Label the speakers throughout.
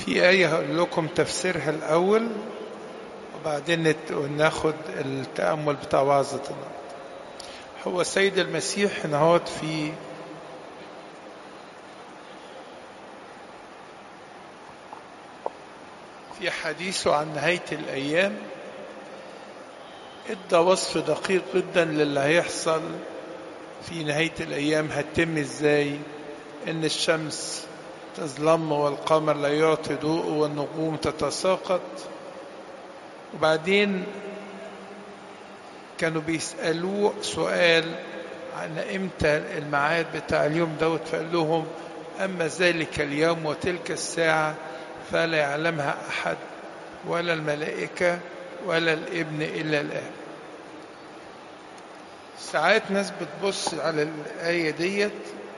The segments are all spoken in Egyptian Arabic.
Speaker 1: في آية هقول لكم تفسيرها الأول وبعدين نت- ناخد التأمل بتاع وعظة النهارده هو السيد المسيح نهوت في في حديثه عن نهاية الأيام ادى وصف دقيق جدا للي هيحصل في نهاية الأيام هتتم ازاي إن الشمس تظلم والقمر لا يعطي ضوء والنجوم تتساقط وبعدين كانوا بيسألوه سؤال عن امتى الميعاد بتاع اليوم دوت فقال لهم أما ذلك اليوم وتلك الساعة فلا يعلمها أحد ولا الملائكة ولا الابن إلا الآب ساعات ناس بتبص على الآية ديت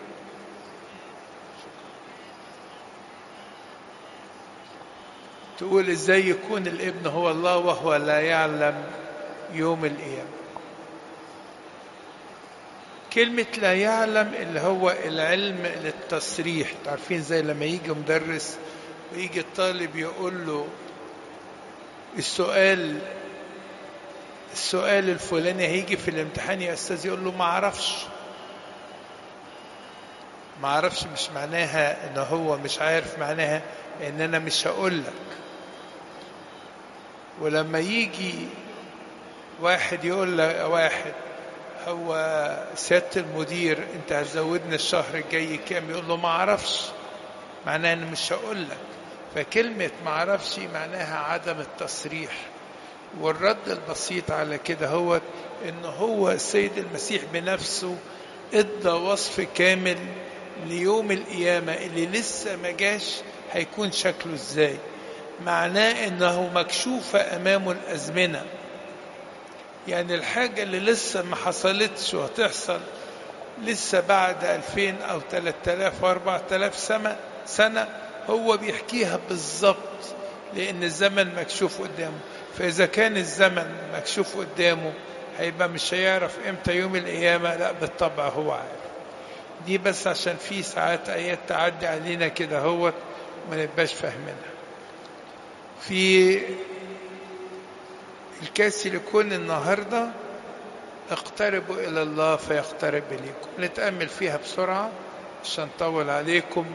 Speaker 1: تقول ازاي يكون الابن هو الله وهو لا يعلم يوم القيامة كلمة لا يعلم اللي هو العلم للتصريح عارفين زي لما يجي مدرس ويجي الطالب يقول له السؤال السؤال الفلاني هيجي في الامتحان يا استاذ يقول له ما اعرفش ما اعرفش مش معناها ان هو مش عارف معناها ان انا مش هقول لك ولما يجي واحد يقول لواحد هو سيادة المدير انت هتزودنا الشهر الجاي كام يقول له ما اعرفش معناها انا مش هقول لك فكلمة ما اعرفش معناها عدم التصريح والرد البسيط على كده هو ان هو السيد المسيح بنفسه ادى وصف كامل ليوم القيامة اللي لسه ما جاش هيكون شكله ازاي معناه انه مكشوفة امامه الازمنة يعني الحاجة اللي لسه ما حصلتش وهتحصل لسه بعد 2000 او 3000 و 4000 سنة سنة هو بيحكيها بالظبط لان الزمن مكشوف قدامه فاذا كان الزمن مكشوف قدامه هيبقى مش هيعرف امتى يوم القيامة لا بالطبع هو عارف دي بس عشان في ساعات ايات تعدي علينا كده هوت ما نبقاش فاهمينها في الكاس لكون النهارده اقتربوا الى الله فيقترب اليكم نتامل فيها بسرعه عشان نطول عليكم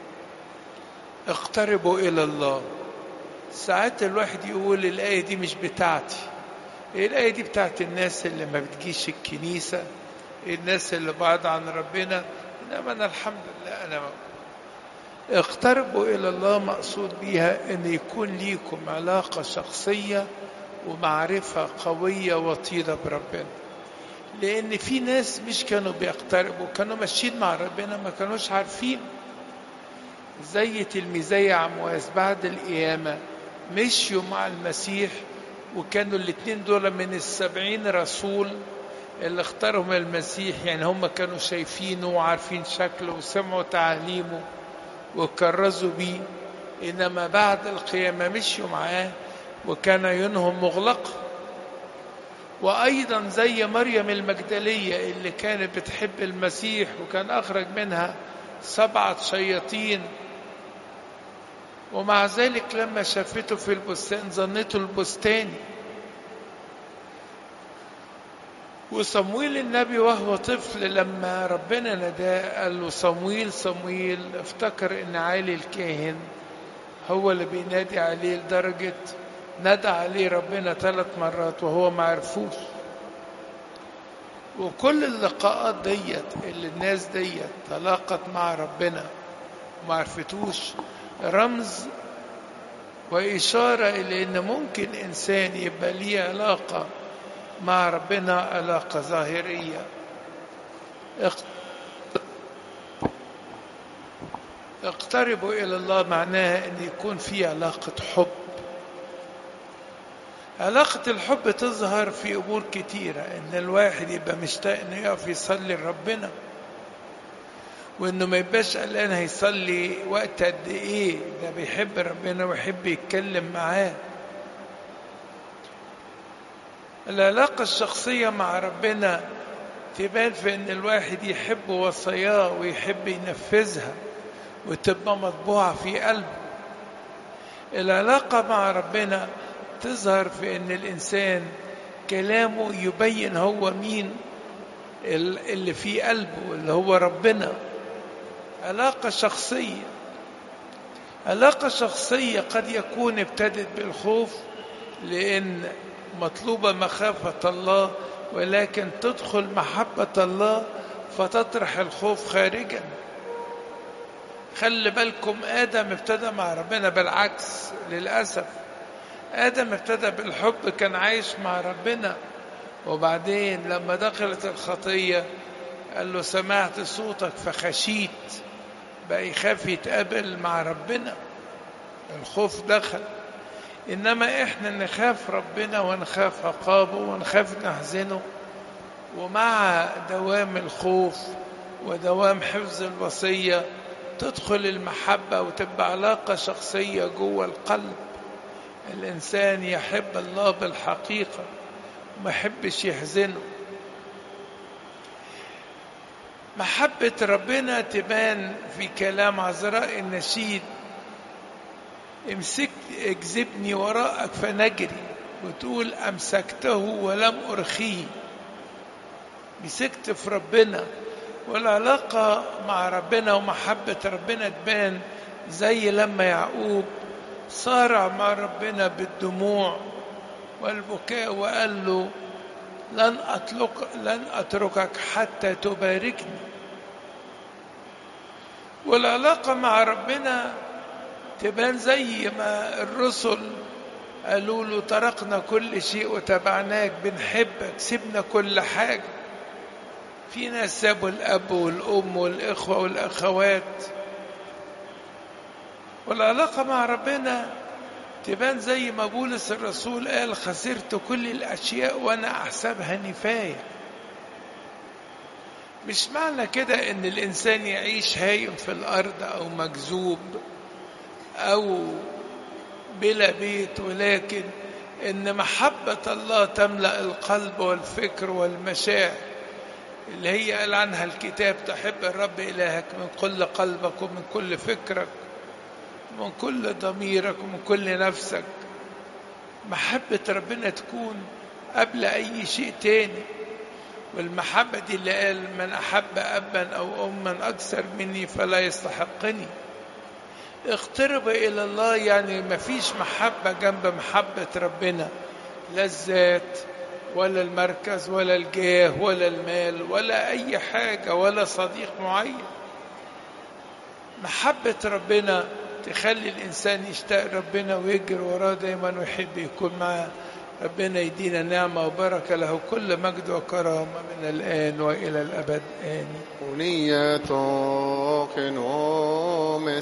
Speaker 1: اقتربوا الى الله ساعات الواحد يقول الايه دي مش بتاعتي الايه دي بتاعت الناس اللي ما بتجيش الكنيسه الناس اللي بعاد عن ربنا انما انا الحمد لله انا اقتربوا الى الله مقصود بيها ان يكون ليكم علاقه شخصيه ومعرفه قويه وطيده بربنا لان في ناس مش كانوا بيقتربوا كانوا ماشيين مع ربنا ما كانوش عارفين زي تلميذي عمواس بعد القيامه مشيوا مع المسيح وكانوا الاتنين دول من السبعين رسول اللي اختارهم المسيح يعني هم كانوا شايفينه وعارفين شكله وسمعوا تعاليمه وكرزوا بيه إنما بعد القيامة مشيوا معاه وكان عيونهم مغلقة وأيضا زي مريم المجدلية اللي كانت بتحب المسيح وكان أخرج منها سبعة شياطين ومع ذلك لما شافته في البستان ظنته البستاني وصمويل النبي وهو طفل لما ربنا نداه قال له صمويل صمويل افتكر ان عالي الكاهن هو اللي بينادي عليه لدرجة نادى عليه ربنا ثلاث مرات وهو ما عرفوش وكل اللقاءات ديت اللي الناس ديت تلاقت مع ربنا وما عرفتوش رمز وإشارة إلى إن ممكن إنسان يبقى ليه علاقة مع ربنا علاقة ظاهرية اقتربوا إلى الله معناها أن يكون في علاقة حب علاقة الحب تظهر في أمور كتيرة إن الواحد يبقى مشتاق إنه يقف يصلي لربنا وإنه ما يبقاش قلقان هيصلي وقت قد إيه ده بيحب ربنا ويحب يتكلم معاه العلاقة الشخصية مع ربنا تبان في ان الواحد يحب وصاياه ويحب ينفذها وتبقى مطبوعة في قلبه العلاقة مع ربنا تظهر في ان الانسان كلامه يبين هو مين اللي في قلبه اللي هو ربنا علاقة شخصية علاقة شخصية قد يكون ابتدت بالخوف لأن مطلوبة مخافة الله ولكن تدخل محبة الله فتطرح الخوف خارجا خلي بالكم آدم ابتدى مع ربنا بالعكس للأسف آدم ابتدى بالحب كان عايش مع ربنا وبعدين لما دخلت الخطية قال له سمعت صوتك فخشيت بقى يخاف يتقابل مع ربنا الخوف دخل إنما إحنا نخاف ربنا ونخاف عقابه ونخاف نحزنه ومع دوام الخوف ودوام حفظ الوصية تدخل المحبة وتبقى علاقة شخصية جوه القلب الإنسان يحب الله بالحقيقة وما يحبش يحزنه محبة ربنا تبان في كلام عذراء النشيد امسك اجذبني وراءك فنجري وتقول امسكته ولم ارخيه مسكت في ربنا والعلاقة مع ربنا ومحبة ربنا تبان زي لما يعقوب صارع مع ربنا بالدموع والبكاء وقال له لن أطلق لن أتركك حتى تباركني والعلاقة مع ربنا تبان زي ما الرسل قالوا له تركنا كل شيء وتبعناك بنحبك سيبنا كل حاجة في ناس سابوا الأب والأم والإخوة والأخوات والعلاقة مع ربنا تبان زي ما بولس الرسول قال خسرت كل الأشياء وأنا أحسبها نفاية مش معنى كده إن الإنسان يعيش هايم في الأرض أو مجذوب أو بلا بيت ولكن إن محبة الله تملأ القلب والفكر والمشاعر اللي هي قال عنها الكتاب تحب الرب إلهك من كل قلبك ومن كل فكرك ومن كل ضميرك ومن كل نفسك محبة ربنا تكون قبل أي شيء تاني والمحبة دي اللي قال من أحب أبا أو أما أكثر مني فلا يستحقني اقترب إلى الله يعني مفيش محبة جنب محبة ربنا لا الذات ولا المركز ولا الجاه ولا المال ولا أي حاجة ولا صديق معين محبة ربنا تخلي الإنسان يشتاق ربنا ويجري وراه دايما ويحب يكون معاه ربنا يدينا نعمة وبركة له كل مجد وكرامة من الآن وإلى الأبد آمين
Speaker 2: ونية كنوم